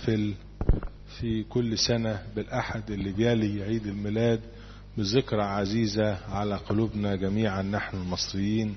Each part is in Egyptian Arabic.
بنحتفل في كل سنة بالأحد اللي بيلي عيد الميلاد بذكرى عزيزة على قلوبنا جميعا نحن المصريين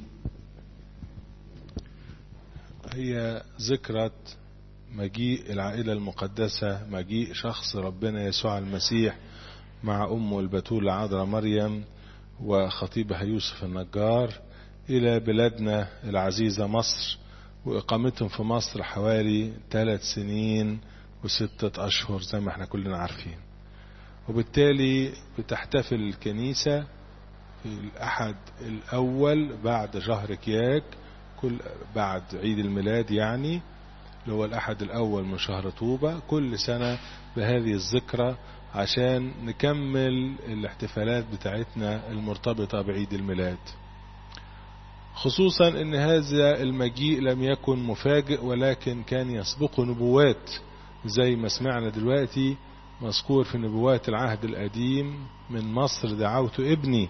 هي ذكرى مجيء العائلة المقدسة مجيء شخص ربنا يسوع المسيح مع أمه البتول عذراء مريم وخطيبها يوسف النجار إلى بلادنا العزيزة مصر وإقامتهم في مصر حوالي ثلاث سنين وستة أشهر زي ما احنا كلنا عارفين وبالتالي بتحتفل الكنيسة في الأحد الأول بعد شهر كياك كل بعد عيد الميلاد يعني اللي هو الأحد الأول من شهر طوبة كل سنة بهذه الذكرى عشان نكمل الاحتفالات بتاعتنا المرتبطة بعيد الميلاد خصوصا ان هذا المجيء لم يكن مفاجئ ولكن كان يسبقه نبوات زي ما سمعنا دلوقتي مذكور في نبوات العهد القديم من مصر دعوت ابني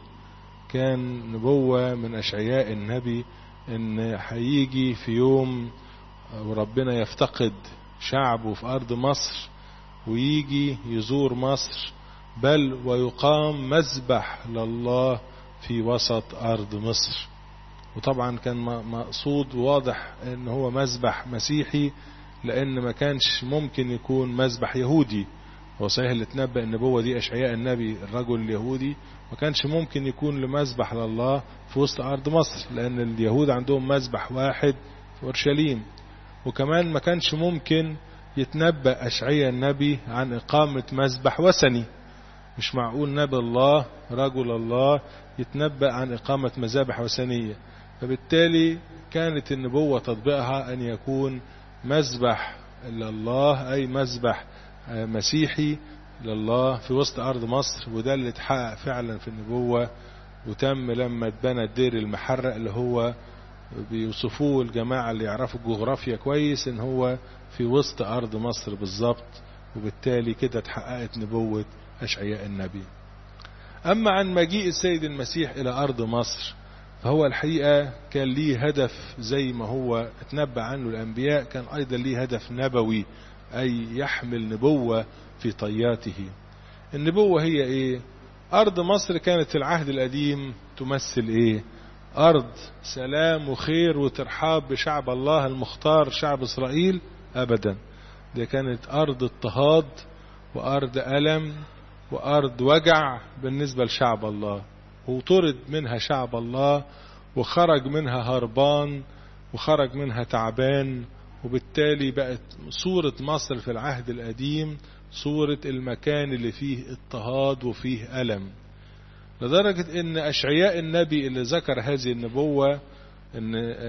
كان نبوة من أشعياء النبي ان هيجي في يوم وربنا يفتقد شعبه في أرض مصر ويجي يزور مصر بل ويقام مذبح لله في وسط أرض مصر وطبعا كان مقصود واضح ان هو مذبح مسيحي لان ما كانش ممكن يكون مذبح يهودي هو صحيح اللي اتنبأ النبوة دي أشعياء النبي الرجل اليهودي ما كانش ممكن يكون لمذبح لله في وسط أرض مصر لأن اليهود عندهم مذبح واحد في أورشليم وكمان ما كانش ممكن يتنبأ أشعياء النبي عن إقامة مذبح وثني مش معقول نبي الله رجل الله يتنبأ عن إقامة مذابح وثنية فبالتالي كانت النبوة تطبيقها أن يكون مذبح لله أي مذبح مسيحي لله في وسط أرض مصر وده اللي اتحقق فعلا في النبوة وتم لما اتبنى الدير المحرق اللي هو بيوصفوه الجماعة اللي يعرفوا الجغرافيا كويس ان هو في وسط أرض مصر بالظبط وبالتالي كده اتحققت نبوة أشعياء النبي أما عن مجيء السيد المسيح إلى أرض مصر فهو الحقيقة كان ليه هدف زي ما هو اتنبأ عنه الأنبياء كان أيضا ليه هدف نبوي أي يحمل نبوة في طياته النبوة هي إيه أرض مصر كانت في العهد القديم تمثل إيه أرض سلام وخير وترحاب بشعب الله المختار شعب إسرائيل أبدا دي كانت أرض اضطهاد وأرض ألم وأرض وجع بالنسبة لشعب الله وطرد منها شعب الله وخرج منها هربان وخرج منها تعبان وبالتالي بقت صورة مصر في العهد القديم صورة المكان اللي فيه اضطهاد وفيه ألم لدرجة ان أشعياء النبي اللي ذكر هذه النبوة ان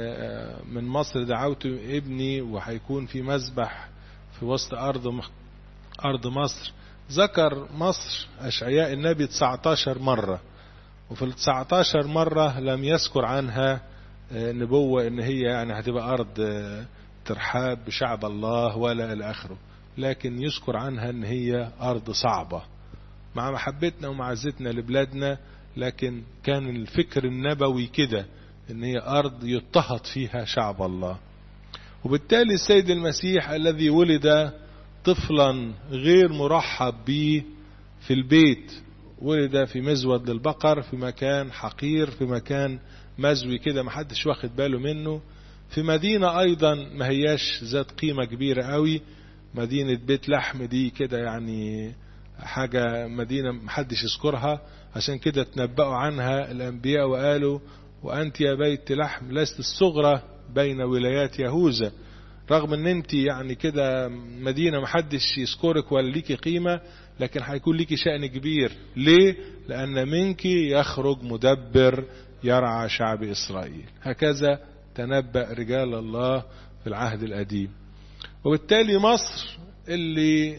من مصر دعوت ابني وهيكون في مذبح في وسط أرض أرض مصر ذكر مصر أشعياء النبي 19 مرة وفي ال 19 مرة لم يذكر عنها نبوة ان هي يعني هتبقى أرض ترحاب بشعب الله ولا إلى آخره لكن يذكر عنها ان هي أرض صعبة مع محبتنا ومعزتنا لبلادنا لكن كان الفكر النبوي كده ان هي أرض يضطهد فيها شعب الله وبالتالي السيد المسيح الذي ولد طفلا غير مرحب به في البيت ولد في مزود للبقر في مكان حقير في مكان مزوي كده محدش واخد باله منه في مدينة أيضا ما هياش ذات قيمة كبيرة قوي مدينة بيت لحم دي كده يعني حاجة مدينة محدش يذكرها عشان كده تنبأوا عنها الأنبياء وقالوا وأنت يا بيت لحم لست الصغرى بين ولايات يهوذا رغم ان انت يعني كده مدينة محدش يذكرك ولا ليكي قيمة لكن هيكون ليكي شأن كبير ليه؟ لأن منك يخرج مدبر يرعى شعب إسرائيل هكذا تنبأ رجال الله في العهد القديم وبالتالي مصر اللي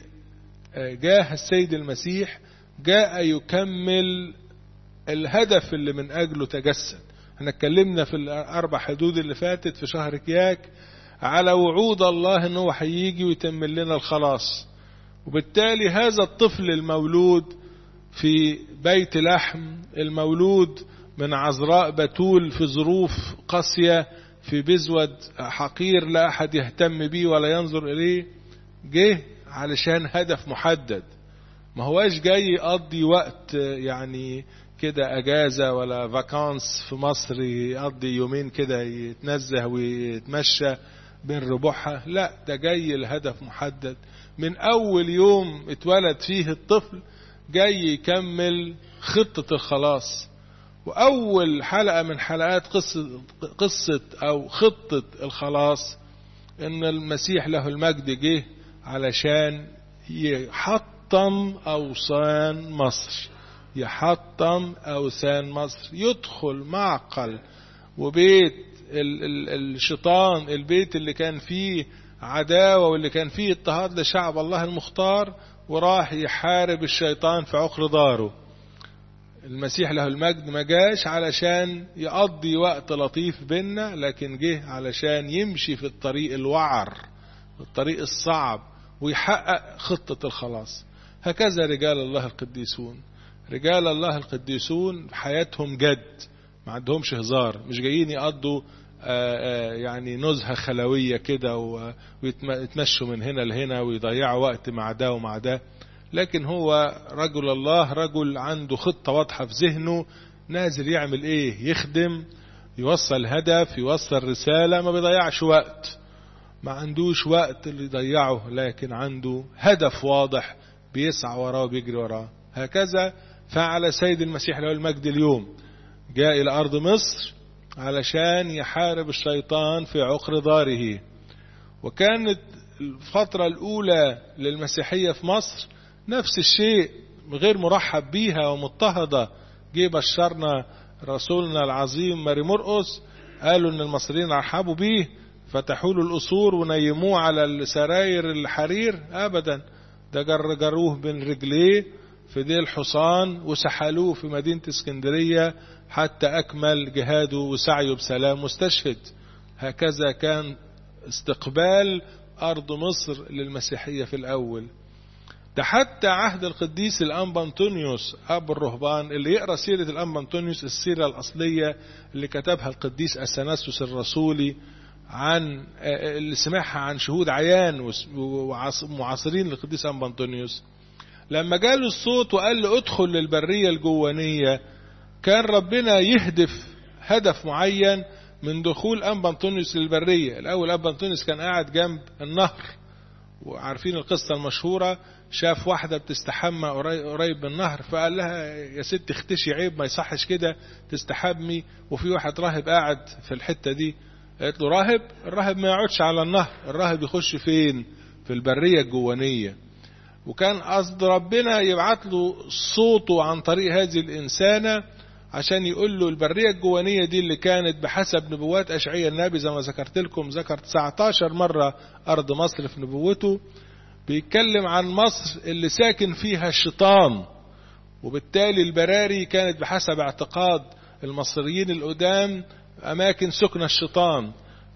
جاه السيد المسيح جاء يكمل الهدف اللي من أجله تجسد احنا اتكلمنا في الأربع حدود اللي فاتت في شهر كياك على وعود الله ان هو هيجي ويتمل لنا الخلاص وبالتالي هذا الطفل المولود في بيت لحم المولود من عذراء بتول في ظروف قاسية في بزود حقير لا أحد يهتم به ولا ينظر إليه جه علشان هدف محدد ما هواش جاي يقضي وقت يعني كده اجازة ولا فاكانس في مصر يقضي يومين كده يتنزه ويتمشى بين ربوعها لا ده جاي لهدف محدد من اول يوم اتولد فيه الطفل جاي يكمل خطة الخلاص واول حلقة من حلقات قصة, قصة او خطة الخلاص ان المسيح له المجد جه علشان يحطم اوثان مصر يحطم اوثان مصر يدخل معقل وبيت ال ال الشيطان البيت اللي كان فيه عداوة واللي كان فيه اضطهاد لشعب الله المختار وراح يحارب الشيطان في عقر داره المسيح له المجد ما جاش علشان يقضي وقت لطيف بينا لكن جه علشان يمشي في الطريق الوعر الطريق الصعب ويحقق خطة الخلاص هكذا رجال الله القديسون رجال الله القديسون حياتهم جد ما عندهمش هزار مش جايين يقضوا آآ آآ يعني نزهة خلوية كده ويتمشوا من هنا لهنا ويضيعوا وقت مع ده ومع ده لكن هو رجل الله رجل عنده خطة واضحة في ذهنه نازل يعمل ايه يخدم يوصل هدف يوصل رسالة ما بيضيعش وقت ما عندوش وقت اللي يضيعه لكن عنده هدف واضح بيسعى وراه وبيجري وراه هكذا فعل سيد المسيح له المجد اليوم جاء إلى أرض مصر علشان يحارب الشيطان في عقر داره وكانت الفترة الأولى للمسيحية في مصر نفس الشيء غير مرحب بيها ومضطهدة جه بشرنا رسولنا العظيم ماري مرقس قالوا ان المصريين رحبوا بيه فتحوا له القصور ونيموه على السراير الحرير ابدا ده جر جروه بين رجليه في ديل حصان وسحلوه في مدينة اسكندرية حتى أكمل جهاده وسعيه بسلام مستشهد هكذا كان استقبال أرض مصر للمسيحية في الأول ده حتى عهد القديس الأنبا أنطونيوس أبو الرهبان اللي يقرأ سيرة الأنبا أنطونيوس السيرة الأصلية اللي كتبها القديس أثناسوس الرسولي عن اللي سمعها عن شهود عيان ومعاصرين للقديس أنبا أنطونيوس لما جاله الصوت وقال له ادخل للبرية الجوانية كان ربنا يهدف هدف معين من دخول أنبا أنطونيوس للبرية الأول أنبا أنطونيوس كان قاعد جنب النهر وعارفين القصة المشهورة شاف واحدة بتستحمى قريب من النهر فقال لها يا ست اختشي عيب ما يصحش كده تستحمي وفي واحد راهب قاعد في الحتة دي قالت له راهب الراهب ما يقعدش على النهر الراهب يخش فين في البرية الجوانية وكان قصد ربنا يبعت له صوته عن طريق هذه الإنسانة عشان يقول له البرية الجوانية دي اللي كانت بحسب نبوات أشعية النبي زي ما ذكرت لكم ذكر 19 مرة أرض مصر في نبوته بيتكلم عن مصر اللي ساكن فيها الشيطان وبالتالي البراري كانت بحسب اعتقاد المصريين القدام أماكن سكن الشيطان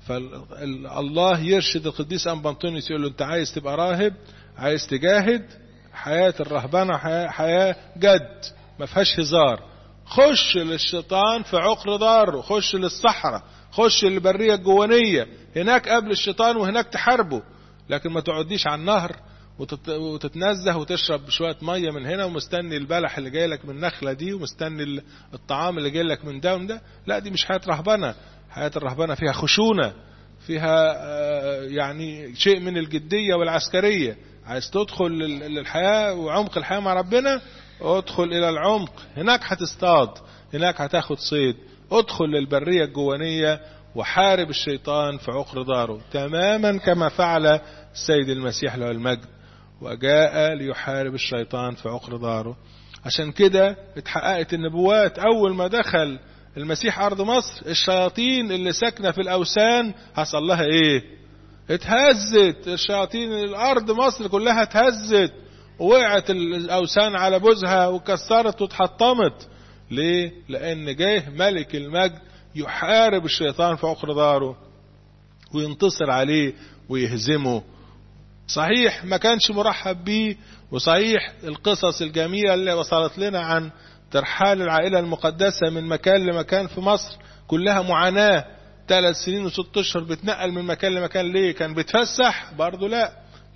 فالله يرشد القديس أنبا أنطونيوس يقول له أنت عايز تبقى راهب عايز تجاهد حياة الرهبنة حياة, حياة جد ما فيهاش هزار خش للشيطان في عقر داره خش للصحراء خش للبرية الجوانية هناك قبل الشيطان وهناك تحاربه لكن ما تقعديش على النهر وتتنزه وتشرب شوية مية من هنا ومستني البلح اللي جاي لك من النخلة دي ومستني الطعام اللي جاي لك من ده ومن ده لا دي مش حياة رهبنة حياة الرهبنة فيها خشونة فيها يعني شيء من الجدية والعسكرية عايز تدخل للحياة وعمق الحياة مع ربنا ادخل الى العمق هناك هتصطاد هناك هتاخد صيد ادخل للبرية الجوانية وحارب الشيطان في عقر داره تماما كما فعل السيد المسيح له المجد وجاء ليحارب الشيطان في عقر داره عشان كده اتحققت النبوات اول ما دخل المسيح ارض مصر الشياطين اللي ساكنة في الاوثان حصل لها ايه اتهزت الشياطين الارض مصر كلها اتهزت ووقعت الاوثان على بوزها وكسرت واتحطمت ليه لان جه ملك المجد يحارب الشيطان في عقر داره وينتصر عليه ويهزمه صحيح ما كانش مرحب بيه وصحيح القصص الجميلة اللي وصلت لنا عن ترحال العائلة المقدسة من مكان لمكان في مصر كلها معاناة ثلاث سنين وست اشهر بتنقل من مكان لمكان ليه كان بيتفسح برضه لا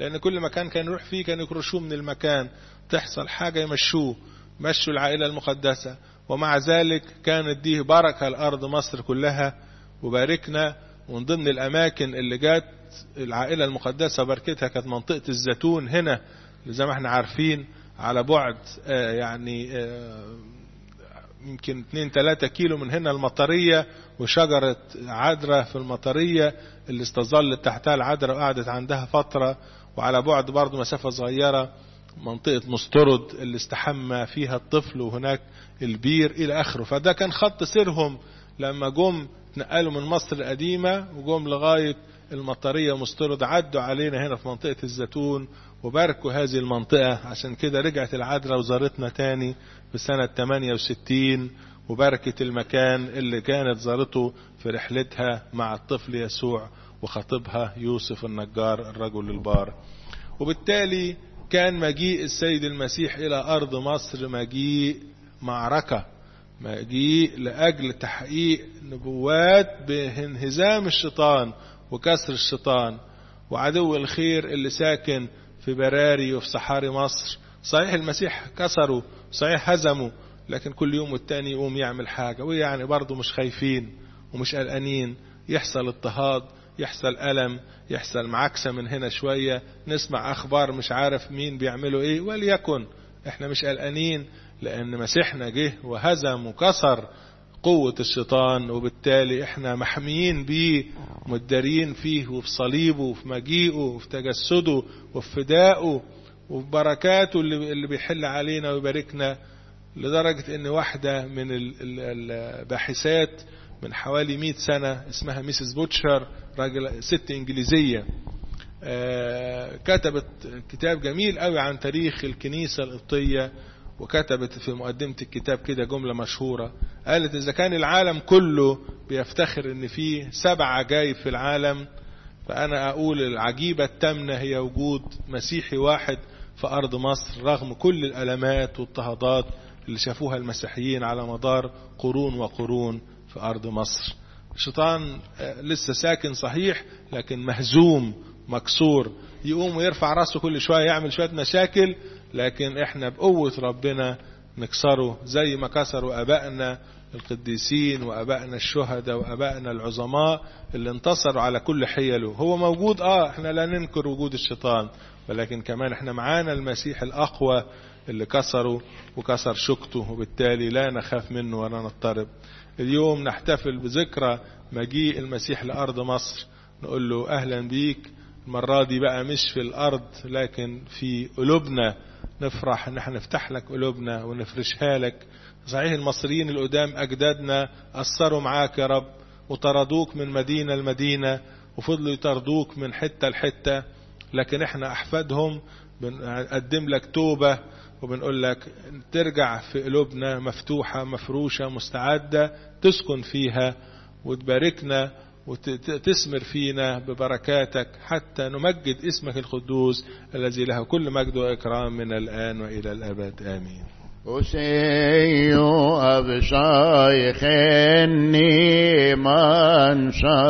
لأن كل مكان كان يروح فيه كان يكرشوه من المكان تحصل حاجة يمشوه مشوا العائلة المقدسة ومع ذلك كانت دي بركة الأرض مصر كلها وباركنا ومن ضمن الأماكن اللي جات العائلة المقدسة بركتها كانت منطقة الزيتون هنا زي ما احنا عارفين على بعد آه يعني آه يمكن 2 3 كيلو من هنا المطرية وشجرة عذرة في المطرية اللي استظلت تحتها العذرة وقعدت عندها فترة وعلى بعد برضه مسافة صغيرة منطقة مسترد اللي استحمى فيها الطفل وهناك البير إلى آخره فده كان خط سيرهم لما جم نقلوا من مصر القديمة وجم لغاية المطرية مسترد عدوا علينا هنا في منطقة الزيتون وباركوا هذه المنطقة عشان كده رجعت العذراء وزارتنا تاني في سنة 68 وبركة المكان اللي كانت زارته في رحلتها مع الطفل يسوع وخطيبها يوسف النجار الرجل البار وبالتالي كان مجيء السيد المسيح إلى أرض مصر مجيء معركة مجيء لأجل تحقيق نبوات بانهزام الشيطان وكسر الشيطان وعدو الخير اللي ساكن في براري وفي صحاري مصر صحيح المسيح كسره صحيح هزمه لكن كل يوم والتاني يقوم يعمل حاجة ويعني برضه مش خايفين ومش قلقانين يحصل اضطهاد يحصل ألم يحصل معاكسة من هنا شوية نسمع أخبار مش عارف مين بيعملوا إيه وليكن إحنا مش قلقانين لأن مسيحنا جه وهزم وكسر قوة الشيطان وبالتالي احنا محميين بيه مدارين فيه وفي صليبه وفي مجيئه وفي تجسده وفي فدائه وفي بركاته اللي, اللي بيحل علينا ويباركنا لدرجة ان واحدة من الباحثات من حوالي 100 سنة اسمها ميسيس بوتشر راجل ست انجليزية كتبت كتاب جميل قوي عن تاريخ الكنيسة القبطية وكتبت في مقدمة الكتاب كده جملة مشهورة قالت إذا كان العالم كله بيفتخر إن فيه سبع عجائب في العالم فأنا أقول العجيبة التامنة هي وجود مسيحي واحد في أرض مصر رغم كل الألمات والضطهادات اللي شافوها المسيحيين على مدار قرون وقرون في أرض مصر الشيطان لسه ساكن صحيح لكن مهزوم مكسور يقوم ويرفع راسه كل شوية يعمل شوية مشاكل لكن احنا بقوة ربنا نكسره زي ما كسروا أبائنا القديسين وأبائنا الشهداء وأبائنا العظماء اللي انتصروا على كل حيله هو موجود اه احنا لا ننكر وجود الشيطان ولكن كمان احنا معانا المسيح الأقوى اللي كسره وكسر شكته وبالتالي لا نخاف منه ولا نضطرب اليوم نحتفل بذكرى مجيء المسيح لأرض مصر نقول له أهلا بيك المرة دي بقى مش في الأرض لكن في قلوبنا نفرح ان احنا نفتح لك قلوبنا ونفرشها لك صحيح المصريين القدام أجدادنا أثروا معاك يا رب وطردوك من مدينة لمدينة وفضلوا يطردوك من حتة لحتة لكن احنا أحفادهم بنقدم لك توبة وبنقول لك ترجع في قلوبنا مفتوحة مفروشة مستعدة تسكن فيها وتباركنا وتثمر فينا ببركاتك حتى نمجد اسمك القدوس الذي له كل مجد وإكرام من الآن وإلى الأبد آمين أسيو أبشايخني من شاء